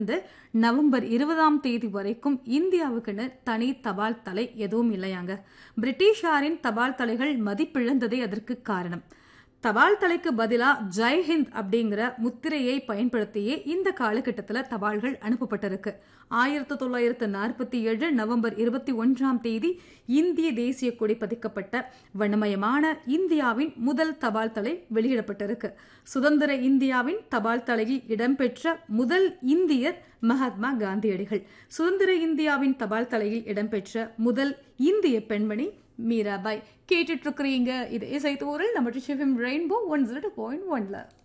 இந்த நவம்பர் இருபதாம் தேதி வரைக்கும் இந்தியாவுக்குன்னு தனி தபால் தலை எதுவும் இல்லையாங்க பிரிட்டிஷாரின் தபால் தலைகள் மதிப்பிழந்ததே அதற்கு காரணம் தபால் தலைக்கு பதிலா ஜெய்ஹிந்த் அப்படிங்கிற முத்திரையை பயன்படுத்தியே இந்த காலகட்டத்தில் தபால்கள் அனுப்பப்பட்டிருக்கு ஆயிரத்தி தொள்ளாயிரத்து நாற்பத்தி ஏழு நவம்பர் இருபத்தி ஒன்றாம் தேதி இந்திய தேசிய கொடி பதிக்கப்பட்ட வண்ணமயமான இந்தியாவின் முதல் தபால் தலை வெளியிடப்பட்டிருக்கு சுதந்திர இந்தியாவின் தபால் தலையில் இடம்பெற்ற முதல் இந்தியர் மகாத்மா காந்தியடிகள் சுதந்திர இந்தியாவின் தபால் தலையில் இடம்பெற்ற முதல் இந்திய பெண்மணி மீராபாய் கேட்டுட்டு இருக்கிறீங்க இது இசைத்தூரில் நம்ம ரெயின்போ ஒன் ஜீரோ பாயிண்ட் ஒன்ல